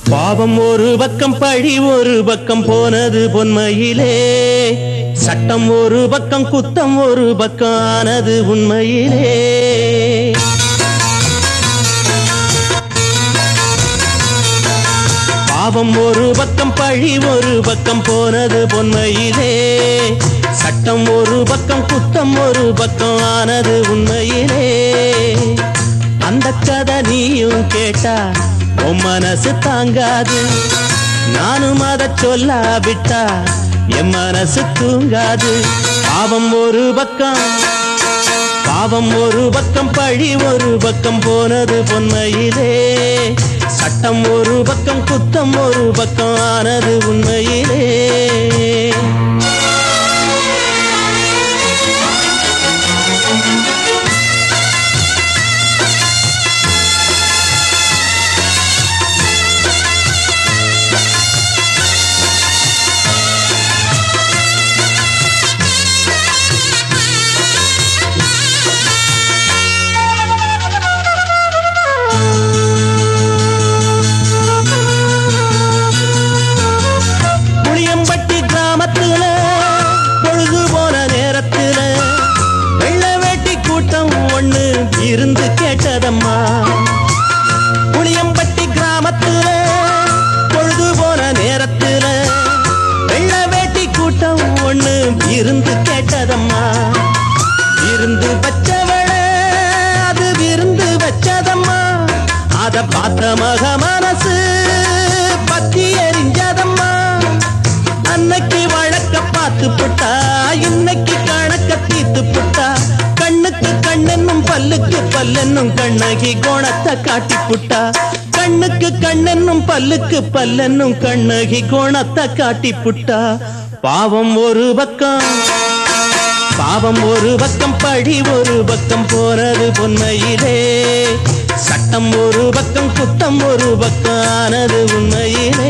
பாவம் ஒரு பக்கம் பழி ஒரு பக்கம் போனது பொன்மையிலே சட்டம் ஒரு பக்கம் குத்தம் ஒரு பக்கம் ஆனது உண்மையிலே பாவம் ஒரு பக்கம் பழி ஒரு பக்கம் போனது பொன்மையிலே சட்டம் ஒரு பக்கம் குத்தம் ஒரு பக்கம் ஆனது உண்மையிலே அந்த கதை நீயும் கேட்டா உன் மனசு தாங்காது நானும் அதை சொல்லாவிட்டா என் மனசு தூங்காது பாவம் ஒரு பக்கம் பாவம் ஒரு பக்கம் பழி ஒரு பக்கம் போனது பொன்மையிலே சட்டம் ஒரு பக்கம் குத்தம் ஒரு பக்கம் ஆனது உண்மையிலே புளியம்பட்டி கிராமத்துல பொழுது போன நேரத்துல வெள்ள வேட்டி கூட்டம் ஒண்ணு இருந்து கேட்டதம்மா புளியம்பட்டி கிராமத்துல பொழுது போன நேரத்துல வெள்ள வேட்டி கூட்டம் ஒண்ணு இருந்து கேட்டதம்மா இருந்து வச்சவள அது விருந்து வச்சதம்மா அத பார்த்த மக மனசு பத்தி எரிஞ்சதம்மா அன்னைக்கு வழக்க பார்த்து புட்டா இன்னைக்கு கணக்க தீத்து புட்டா கண்ணுக்கு கண்ணென்னும் பல்லுக்கு பல்லென்னும் கண்ணகி கோணத்தை காட்டி புட்டா கண்ணுக்கு கண்ணென்னும் பல்லுக்கு பல்லென்னும் கண்ணகி கோணத்தை காட்டி புட்டா பாவம் ஒரு பக்கம் பாவம் ஒரு பக்கம் பழி ஒரு பக்கம் போனது பொன்மையிலே சட்டம் ஒரு பக்கம் குத்தம் ஒரு பக்கம் ஆனது உண்மையிலே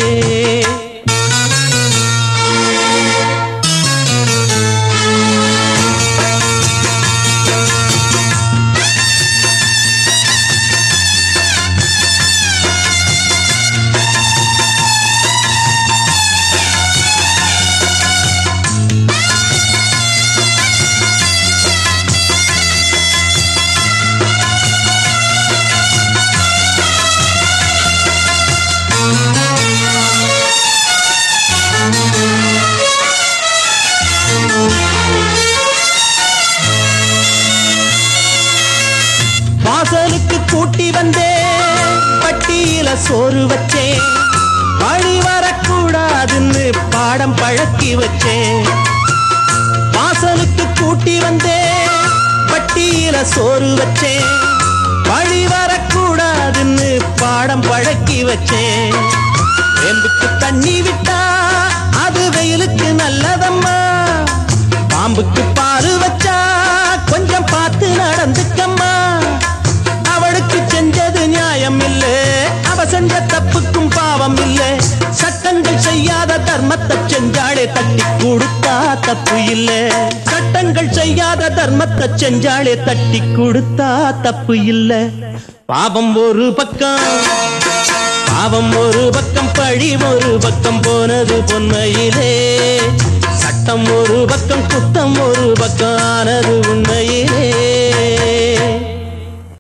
வாசலுக்கு கூட்டி வந்தேன் பட்டியில சோறு வச்சேன் வழி வரக்கூடாதுன்னு பாடம் பழக்கி வச்சேன் வாசலுக்கு கூட்டி வந்தேன் பட்டியில சோறு வச்சேன் வழி வரக்கூடாதுன்னு பாடம் பழக்கி வச்சேன் வேம்புக்கு தண்ணி விட்டா அது வெயிலுக்கு நல்லதம்மா பாம்புக்கு பாரு வச்சா கொஞ்சம் பார்த்து நடந்துக்கம்மா அவளுக்கு செஞ்சது நியாயம் இல்ல அவ செஞ்ச தப்புக்கும் பாவம் இல்ல சட்டங்கள் செய்யாத தர்மத்தை செஞ்சாலே தட்டி கொடுத்தா தப்பு இல்ல சட்டங்கள் செய்யாத தர்மத்தை செஞ்சாலே தட்டி கொடுத்தா தப்பு இல்ல பாவம் ஒரு பக்கம் பாவம் ஒரு பக்கம் பழி ஒரு பக்கம் போனது பொன்மையிலே சட்டம் ஒரு பக்கம் குத்தம் ஒரு பக்கம் ஆனது உண்மையிலே